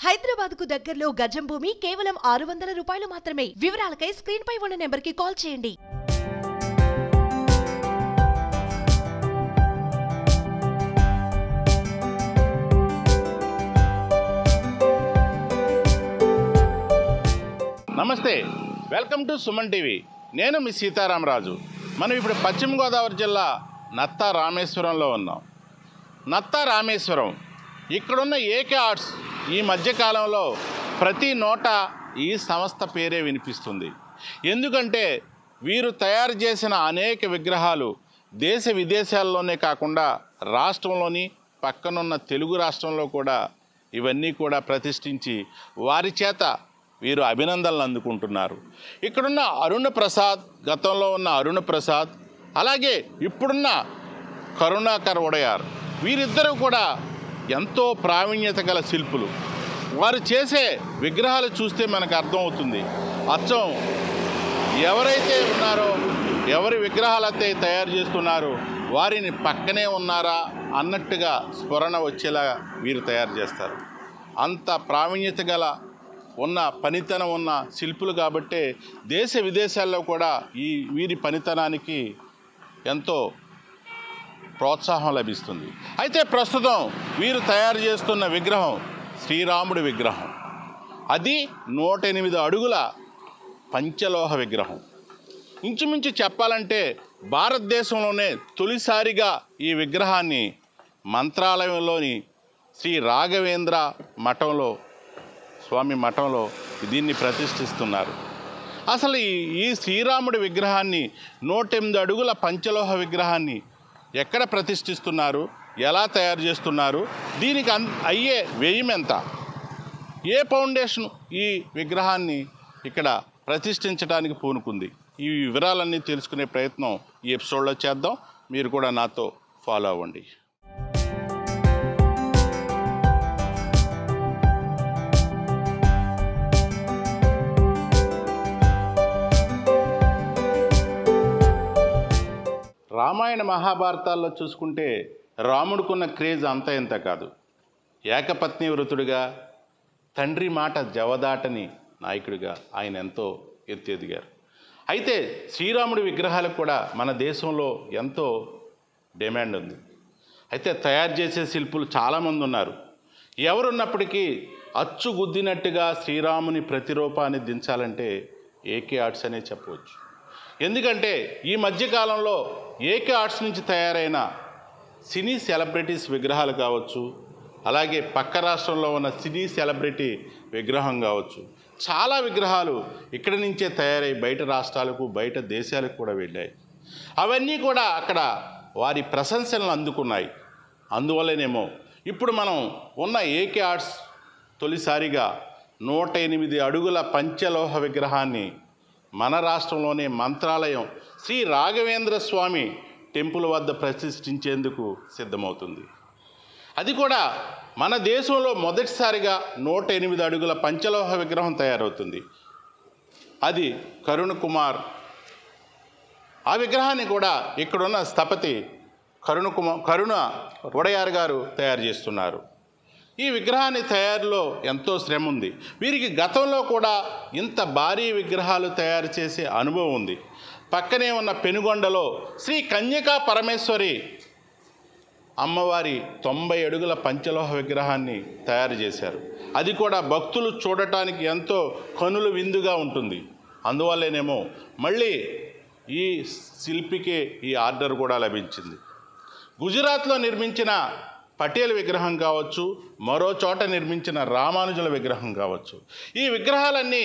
హైదరాబాద్ కు దగ్గరలో గజం భూమి కేవలం ఆరు వందల రూపాయలు మాత్రమే వివరాలకై స్క్రీన్ పై ఉన్న నెంబర్ కి కాల్ చేయండి నమస్తే వెల్కమ్ టు సుమన్ టీవీ నేను మీ సీతారామరాజు మనం ఇప్పుడు పశ్చిమ గోదావరి జిల్లా నత్తా రామేశ్వరంలో ఉన్నాం నత్తా రామేశ్వరం ఇక్కడున్న ఏకే ఆర్ట్స్ ఈ మధ్యకాలంలో ప్రతి నోట ఈ సంస్థ పేరే వినిపిస్తుంది ఎందుకంటే వీరు తయారు చేసిన అనేక విగ్రహాలు దేశ విదేశాల్లోనే కాకుండా రాష్ట్రంలోని పక్కనున్న తెలుగు రాష్ట్రంలో కూడా ఇవన్నీ కూడా ప్రతిష్ఠించి వారి చేత వీరు అభినందనలు అందుకుంటున్నారు ఇక్కడున్న అరుణ ప్రసాద్ గతంలో ఉన్న అరుణ ప్రసాద్ అలాగే ఇప్పుడున్న కరుణాకర్ ఉడయార్ వీరిద్దరూ కూడా ఎంతో ప్రావీణ్యత గల శిల్పులు వారు చేసే విగ్రహాలు చూస్తే మనకు అర్థమవుతుంది అచ్చం ఎవరైతే ఉన్నారో ఎవరి విగ్రహాలైతే తయారు చేస్తున్నారో వారిని పక్కనే ఉన్నారా అన్నట్టుగా స్ఫురణ వచ్చేలా వీరు తయారు చేస్తారు అంత ప్రావీణ్యత గల ఉన్న పనితనం ఉన్న శిల్పులు కాబట్టే దేశ విదేశాల్లో కూడా ఈ వీరి పనితనానికి ఎంతో ప్రోత్సాహం లభిస్తుంది అయితే ప్రస్తుతం వీరు తయారు చేస్తున్న విగ్రహం శ్రీరాముడి విగ్రహం అది నూట ఎనిమిది అడుగుల పంచలోహ విగ్రహం ఇంచుమించు చెప్పాలంటే భారతదేశంలోనే తొలిసారిగా ఈ విగ్రహాన్ని మంత్రాలయంలోని శ్రీ రాఘవేంద్ర మఠంలో స్వామి మఠంలో దీన్ని ప్రతిష్ఠిస్తున్నారు అసలు ఈ ఈ శ్రీరాముడి విగ్రహాన్ని నూటెనిమిది అడుగుల పంచలోహ విగ్రహాన్ని ఎక్కడ ప్రతిష్ఠిస్తున్నారు ఎలా తయారు చేస్తున్నారు దీనికి అన్ అయ్యే వ్యయం ఎంత ఏ ఫౌండేషన్ ఈ విగ్రహాన్ని ఇక్కడ ప్రతిష్ఠించడానికి పూనుకుంది ఈ వివరాలన్నీ తెలుసుకునే ప్రయత్నం ఈ ఎపిసోడ్లో చేద్దాం మీరు కూడా నాతో ఫాలో అవ్వండి రామాయణ మహాభారతాల్లో చూసుకుంటే రాముడికున్న క్రేజ్ అంత ఇంత కాదు ఏకపత్ని వృతుడిగా తండ్రి మాట జవదాటని నాయకుడిగా ఆయన ఎంతో ఎత్తు ఎదిగారు అయితే శ్రీరాముడి విగ్రహాలకు కూడా మన దేశంలో ఎంతో డిమాండ్ ఉంది అయితే తయారు చేసే శిల్పులు చాలామంది ఉన్నారు ఎవరున్నప్పటికీ అచ్చు గుద్దినట్టుగా శ్రీరాముని ప్రతిరూపాన్ని దించాలంటే ఏకే ఆర్ట్స్ అనే చెప్పవచ్చు ఎందుకంటే ఈ మధ్యకాలంలో ఏకే ఆర్ట్స్ నుంచి తయారైన సినీ సెలబ్రిటీస్ విగ్రహాలు కావచ్చు అలాగే పక్క రాష్ట్రంలో ఉన్న సినీ సెలబ్రిటీ విగ్రహం కావచ్చు చాలా విగ్రహాలు ఇక్కడి నుంచే తయారై బయట రాష్ట్రాలకు బయట దేశాలకు కూడా వెళ్ళాయి అవన్నీ కూడా అక్కడ వారి ప్రశంసలను అందుకున్నాయి అందువల్లనేమో ఇప్పుడు మనం ఉన్న ఏకే ఆర్ట్స్ తొలిసారిగా నూట ఎనిమిది అడుగుల పంచలోహ విగ్రహాన్ని మన రాష్ట్రంలోనే మంత్రాలయం శ్రీ రాఘవేంద్ర స్వామి టెంపుల్ వద్ద ప్రతిష్ఠించేందుకు సిద్ధమవుతుంది అది కూడా మన దేశంలో మొదటిసారిగా నూట ఎనిమిది అడుగుల పంచలోహ విగ్రహం తయారవుతుంది అది కరుణ్ కుమార్ ఆ విగ్రహాన్ని కూడా ఇక్కడున్న స్థపతి కరుణ కుమార్ కరుణ ఉడయార్ గారు తయారు చేస్తున్నారు ఈ విగ్రహాన్ని తయారులో ఎంతో శ్రమ ఉంది వీరికి గతంలో కూడా ఇంత భారీ విగ్రహాలు తయారు చేసే అనుభవం ఉంది పక్కనే ఉన్న పెనుగొండలో శ్రీ కన్యకా పరమేశ్వరి అమ్మవారి తొంభై అడుగుల పంచలోహ విగ్రహాన్ని తయారు చేశారు అది కూడా భక్తులు చూడటానికి ఎంతో కనులు విందుగా ఉంటుంది అందువల్లేనేమో మళ్ళీ ఈ శిల్పికే ఈ ఆర్డర్ కూడా లభించింది గుజరాత్లో నిర్మించిన పటేల్ విగ్రహం కావచ్చు మరో చోట నిర్మించిన రామానుజుల విగ్రహం కావచ్చు ఈ విగ్రహాలన్నీ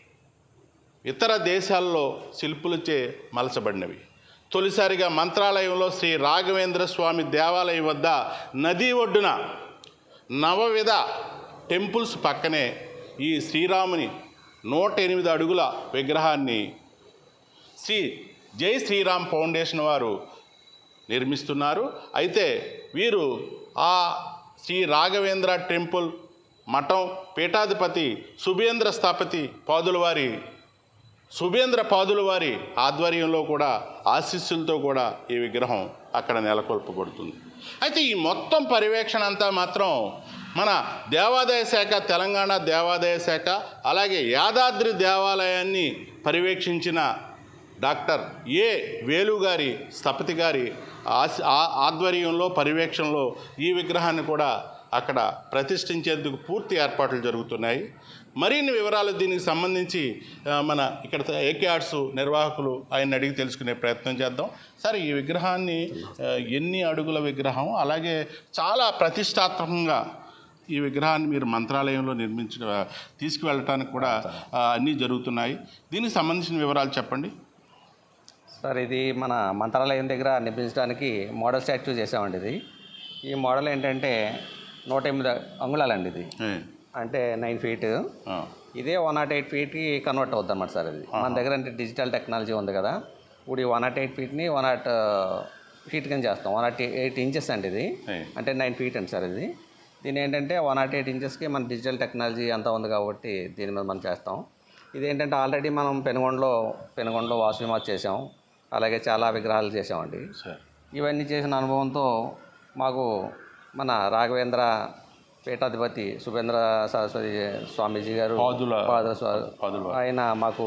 ఇతర దేశాల్లో శిల్పులచే మలచబడినవి తొలిసారిగా మంత్రాలయంలో శ్రీ రాఘవేంద్ర స్వామి దేవాలయం వద్ద నదీ ఒడ్డున నవవిధ టెంపుల్స్ పక్కనే ఈ శ్రీరాముని నూట ఎనిమిది అడుగుల విగ్రహాన్ని శ్రీ జై శ్రీరామ్ ఫౌండేషన్ వారు నిర్మిస్తున్నారు అయితే వీరు ఆ శ్రీ రాఘవేంద్ర టెంపుల్ మఠం పీఠాధిపతి సుభేంద్ర స్థాపతి పాదుల వారి సుభేంద్ర పాదుల వారి ఆధ్వర్యంలో కూడా ఆశీస్సులతో కూడా ఈ విగ్రహం అక్కడ నెలకొల్పబడుతుంది అయితే ఈ మొత్తం పర్యవేక్షణ అంతా మాత్రం మన దేవాదాయ శాఖ తెలంగాణ దేవాదాయ శాఖ అలాగే యాదాద్రి దేవాలయాన్ని పర్యవేక్షించిన డాక్టర్ ఏ వేలు గారి స్థపతి గారి ఆస్- ఆ- ఆధ్వర్యంలో పర్యవేక్షణలో ఈ విగ్రహాన్ని కూడా అక్కడ ప్రతిష్ఠించేందుకు పూర్తి ఏర్పాట్లు జరుగుతున్నాయి మరిన్ని వివరాలు దీనికి సంబంధించి ఆ, మన ఇక్కడ ఏకే ఆర్ట్స్ నిర్వాహకులు ఆయన అడిగి తెలుసుకునే ప్రయత్నం చేద్దాం సరే ఈ విగ్రహాన్ని ఆ, ఎన్ని అడుగుల విగ్రహం అలాగే చాలా ప్రతిష్టాత్మకంగా ఈ విగ్రహాన్ని మీరు మంత్రాలయంలో నిర్మించ తీసుకువెళ్ళటానికి కూడా ఆ, అన్నీ జరుగుతున్నాయి దీనికి సంబంధించిన వివరాలు చెప్పండి సార్ ఇది మన మంత్రాలయం దగ్గర నిర్మించడానికి మోడల్ స్టాచ్యూ చేసామండి ఇది ఈ మోడల్ ఏంటంటే నూట ఎనిమిది అంగుళాలండి ఇది ఏ, అంటే నైన్ ఫీట్ ఆ, ఇదే వన్ నాట్ ఎయిట్ ఫీట్కి కన్వర్ట్ అవుద్ది అన్నమాట సార్ ఇది మన దగ్గర అంటే డిజిటల్ టెక్నాలజీ ఉంది కదా ఇప్పుడు ఈ వన్ నాట్ ఎయిట్ ఫీట్ని వన్ నాట్ ఫీట్ కింద చేస్తాం వన్ నాట్ ఎయిట్ ఇంచెస్ అండి ఇది ఏ, అంటే నైన్ ఫీట్ అండి సార్ ఇది దీని ఏంటంటే వన్ నాట్ ఎయిట్ ఇంచెస్కి మన డిజిటల్ టెక్నాలజీ అంతా ఉంది కాబట్టి దీని మీద మనం చేస్తాం ఇదేంటంటే ఆల్రెడీ మనం పెనుగొండలో పెనుగొండలో వాసుమాత్ చేసాం అలాగే చాలా విగ్రహాలు చేసామండి సరే ఇవన్నీ చేసిన అనుభవంతో మాకు మన రాఘవేంద్ర పీఠాధిపతి సుభేంద్ర సరస్వతి స్వామీజీ గారు పాదుల పాదుల స్వా- పాదుల ఆయన మాకు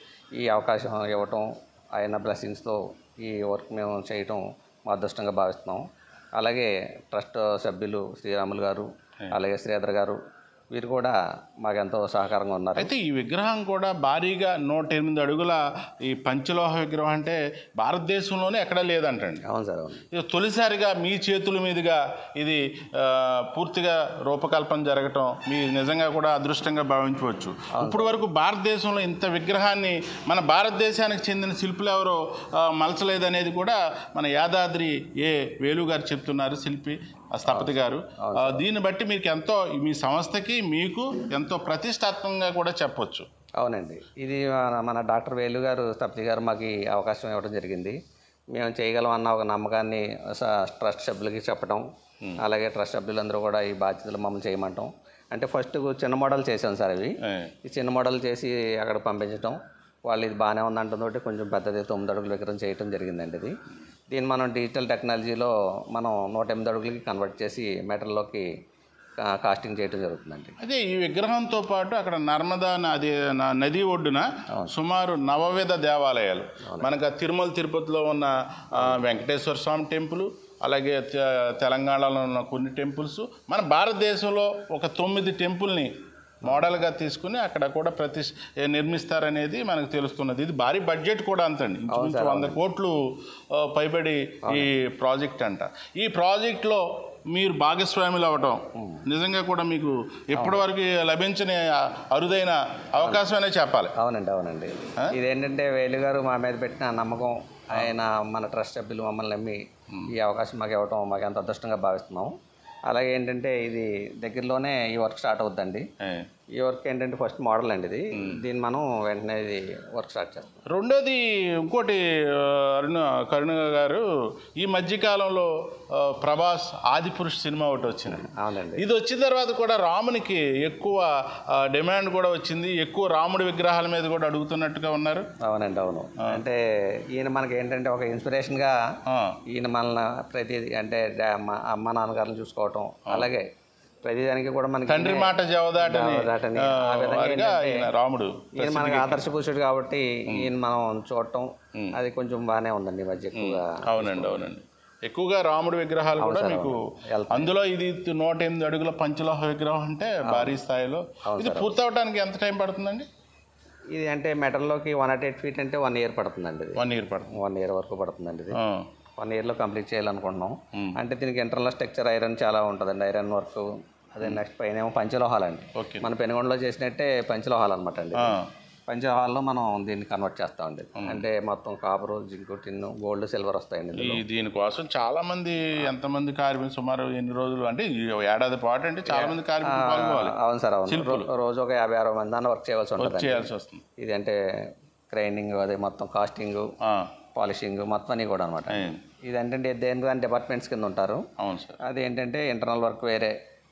ఈ అవకాశం ఇవ్వటం ఆయన బ్లెస్సింగ్స్తో ఈ వర్క్ మేము చేయటం మా అదృష్టంగా భావిస్తున్నాం అలాగే ట్రస్ట్ సభ్యులు శ్రీరాములు గారు అలాగే శ్రీధర్ గారు వీరు కూడా మాకెంతో సహకారంగా ఉన్నారు అయితే ఈ విగ్రహం కూడా భారీగా నూట ఎనిమిది అడుగుల ఈ పంచలోహ విగ్రహం అంటే భారతదేశంలోనే ఎక్కడా లేదంటండి అవును సార్ అవును ఇది తొలిసారిగా మీ చేతుల మీదుగా ఇది ఆ, పూర్తిగా రూపకల్పన జరగటం మీ నిజంగా కూడా అదృష్టంగా భావించవచ్చు ఇప్పుడు వరకు భారతదేశంలో ఇంత విగ్రహాన్ని మన భారతదేశానికి చెందిన శిల్పులు ఎవరో ఆ, మలచలేదనేది కూడా మన యాదాద్రి ఏ వేలు గారు చెప్తున్నారు శిల్పి ఆ స్థపతి గారు ఆ, దీన్ని బట్టి మీకు ఎంతో మీ సంస్థకి మీకు ఎంతో ప్రతిష్టాత్మకంగా కూడా చెప్పొచ్చు అవునండి ఇది మన మన డాక్టర్ వేలు గారు స్థపతి గారు మాకు ఈ అవకాశం ఇవ్వడం జరిగింది మేము చేయగలం అన్న ఒక నమ్మకాన్ని స- ట్రస్ట్ సభ్యులకి చెప్పడం అలాగే ట్రస్ట్ సభ్యులందరూ కూడా ఈ బాధ్యతలు మమ్మల్ని చేయమంటాం అంటే ఫస్ట్ చిన్న మోడల్ చేసాం సార్ ఇవి ఏ, ఈ చిన్న మోడల్ చేసి అక్కడ పంపించడం వాళ్ళు ఇది బాగానే ఉందంటుందో కొంచెం పెద్దది తొమ్మిది అడుగుల విగ్రహం చేయడం జరిగిందండి ఇది దీన్ని మనం డిజిటల్ టెక్నాలజీలో మనం నూట ఎనిమిది అడుగులకి కన్వర్ట్ చేసి మెటల్లోకి కా- కాస్టింగ్ చేయడం జరుగుతుందండి అదే ఈ విగ్రహంతో పాటు అక్కడ నర్మదా నది న- నది ఒడ్డున సుమారు నవవిధ దేవాలయాలు మనకు ఆ తిరుమల తిరుపతిలో ఉన్న ఆ, వెంకటేశ్వర స్వామి టెంపుల్ అలాగే తె- తెలంగాణలో ఉన్న కొన్ని టెంపుల్స్ మన భారతదేశంలో ఒక తొమ్మిది టెంపుల్ని మోడల్గా తీసుకుని అక్కడ కూడా ప్రతి నిర్మిస్తారనేది మనకు తెలుస్తున్నది ఇది భారీ బడ్జెట్ కూడా అంతండి ఇంచుమించు వంద కోట్లు ఆ, పైబడి ఈ ప్రాజెక్ట్ అంట ఈ ప్రాజెక్ట్లో మీరు భాగస్వాములు అవ్వటం నిజంగా కూడా మీకు ఎప్పటివరకు లభించని అరుదైన అవకాశమనే చెప్పాలి అవునండి అవునండి ఇదేంటంటే వేలు గారు మా మీద పెట్టిన నమ్మకం ఆయన మన ట్రస్ట్ సభ్యులు మమ్మల్ని నమ్మి ఈ అవకాశం మాకు ఇవ్వటం మాకు ఎంత అదృష్టంగా భావిస్తున్నాం అలాగే ఏంటంటే ఇది దగ్గరలోనే ఈ వర్క్ స్టార్ట్ అవుద్దండి ఏ. ఈ వర్క్ ఏంటంటే ఫస్ట్ మోడల్ అండి ఇది దీన్ని మనం వెంటనే ఇది వర్క్ స్టార్ట్ చేస్తాం రెండోది ఇంకోటి ఆ, అరుణ కరుణ గారు ఈ మధ్యకాలంలో ఆ, ప్రభాస్ ఆదిపురుష్ సినిమా ఒకటి వచ్చింది అవునండి ఇది వచ్చిన తర్వాత కూడా రామునికి ఎక్కువ ఆ, డిమాండ్ కూడా వచ్చింది ఎక్కువ రాముడి విగ్రహాల మీద కూడా అడుగుతున్నట్టుగా ఉన్నారు అవునండి అవును అంటే ఈయన మనకి ఏంటంటే ఒక ఇన్స్పిరేషన్గా ఆ, ఈయన మనల్ని ప్రతి అంటే డా- మా అమ్మ నాన్నగారిని చూసుకోవటం అలాగే ప్రతిదానికి కూడా మనకి తండ్రి మాట జవదాటని జవదాటని. ఆ, ఆ విధంగా వారిగా ఏంటంటే ఈయన రాముడు ఈయన మనకి ఆదర్శ పురుషుడు కాబట్టి ఈయన మనం చూడటం అది కొంచెం బాగానే ఉందండి ఈ మధ్య ఎక్కువగా అవునండి అవునండి ఎక్కువగా రాముడి విగ్రహాలు కూడా మీకు వెళ్తాయి. అందులో ఇది నూట ఎనిమిది అడుగుల పంచలోహ విగ్రహం అంటే భారీ స్థాయిలో ఇది పూర్తవడానికి ఎంత టైం పడుతుందండి ఇది అంటే మెటల్లోకి వన్ నాట్ ఎయిట్ ఫీట్ అంటే వన్ ఇయర్ పడుతుందండి ఇది వన్ ఇయర్ పడుతుంది వన్ ఇయర్ వరకు పడుతుందండి ఇది ఆ, వన్ ఇయర్లో కంప్లీట్ చేయాలనుకుంటున్నాం మ్మ్. అంటే దీనికి ఇంటర్నల్ స్ట్రక్చర్ ఐరన్ చాలా ఉంటుందండి ఐరన్ వర్క్ అదే నెక్స్ట్ పైన ఏమో పంచలోహాలండి ఓకే మన పెనుగొండలో చేసినట్టే పంచలోహాలు అనమాట అండి ఆ, పంచలోహాల్లో మనం దీన్ని కన్వర్ట్ చేస్తామండి అంటే మొత్తం copper zinc tin gold silver వస్తాయండి ఈ ఇందులో. దీనికోసం చాలా మంది ఎంతమంది కార్మికులు సుమారు ఎన్ని రోజులు అంటే ఈ ఏడాది పాటు అంటే చాలా మంది కార్మికులు పాల్గొవాలి అవును సార్ అవును రో- రోజు ఒక యాభై అరవై మంది దాన్ని వర్క్ చేయవలసి ఉంటుంది చేయాల్సి వస్తుంది ఇది అంటే గ్రైండింగ్ అదే మొత్తం కాస్టింగ్ ఆ, పాలిషింగ్ మొత్తం అన్నీ కూడా అనమాట ఏ, ఇది ఏంటంటే దేని దాని డిపార్ట్మెంట్స్ కింద ఉంటారు అవును సార్ అది ఏంటంటే ఇంటర్నల్ వర్క్ వేరే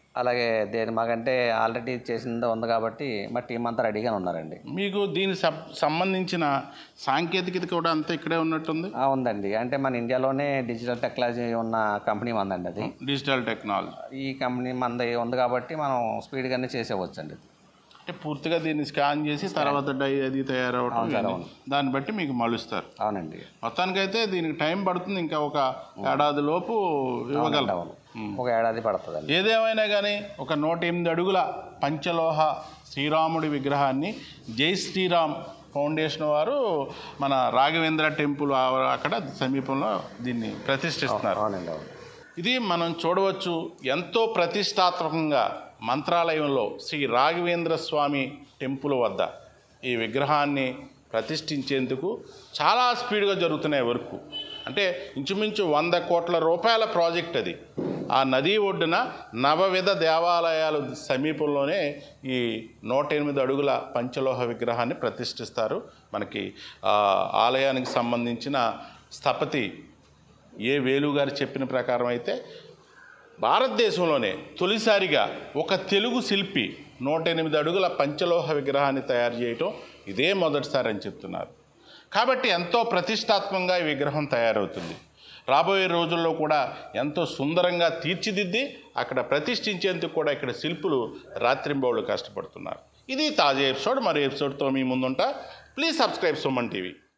అలాగే దేని మాకంటే ఆల్రెడీ చేసింది ఉంది కాబట్టి మా టీం అంతా రెడీగా ఉన్నారండి మీకు దీనికి సబ్- సంబంధించిన సాంకేతికత కూడా అంతా ఇక్కడే ఉన్నట్టుంది ఆ, ఉందండి అంటే మన ఇండియాలోనే డిజిటల్ టెక్నాలజీ ఉన్న కంపెనీ మందండి అది డిజిటల్ టెక్నాలజీ ఈ కంపెనీ మంది ఉంది కాబట్టి మనం స్పీడ్గానే చేసేవచ్చండి అంటే పూర్తిగా దీన్ని స్కాన్ చేసి తర్వాత డై అది తయారవడం అవును సార్, ఇవన్నీ. దాన్ని బట్టి మీకు మలుస్తారు అవునండి మొత్తానికైతే దీనికి టైం పడుతుంది ఇంకా ఒక ఏడాది లోపు ఇవ్వగలరు అవును ఒక ఏడాది పడుతుందండి ఏదేమైనా కానీ ఒక నూట ఎనిమిది అడుగుల పంచలోహ శ్రీరాముడి విగ్రహాన్ని జై శ్రీరామ్ ఫౌండేషన్ వారు మన రాఘవేంద్ర టెంపుల్ ఆ- అక్కడ సమీపంలో దీన్ని ప్రతిష్ఠిస్తున్నారు అవునండి అవును ఇది మనం చూడవచ్చు ఎంతో ప్రతిష్టాత్మకంగా మంత్రాలయంలో శ్రీ రాఘవేంద్ర స్వామి టెంపుల్ వద్ద ఈ విగ్రహాన్ని ప్రతిష్ఠించేందుకు చాలా స్పీడ్గా జరుగుతున్నాయి వర్క్ అంటే ఇంచుమించు వంద కోట్ల రూపాయల ప్రాజెక్ట్ అది ఆ నదీ ఒడ్డున నవవిధ దేవాలయాలు సమీపంలోనే ఈ నూట ఎనిమిది అడుగుల పంచలోహ విగ్రహాన్ని ప్రతిష్ఠిస్తారు మనకి ఆ ఆలయానికి సంబంధించిన స్థపతి ఏ వేలు గారు చెప్పిన ప్రకారం అయితే భారతదేశంలోనే తొలిసారిగా ఒక తెలుగు శిల్పి నూట ఎనిమిది అడుగుల పంచలోహ విగ్రహాన్ని తయారు చేయటం ఇదే మొదటిసారి అని చెప్తున్నారు కాబట్టి ఎంతో ప్రతిష్టాత్మకంగా ఈ విగ్రహం తయారవుతుంది రాబోయే రోజుల్లో కూడా ఎంతో సుందరంగా తీర్చిదిద్ది అక్కడ ప్రతిష్ఠించేందుకు కూడా ఇక్కడ శిల్పులు రాత్రింబౌళ్ళు కష్టపడుతున్నారు ఇది తాజా ఎపిసోడ్ మరో ఎపిసోడ్తో మీ ముందుంటా ప్లీజ్ సబ్స్క్రైబ్ సుమన్ టీవీ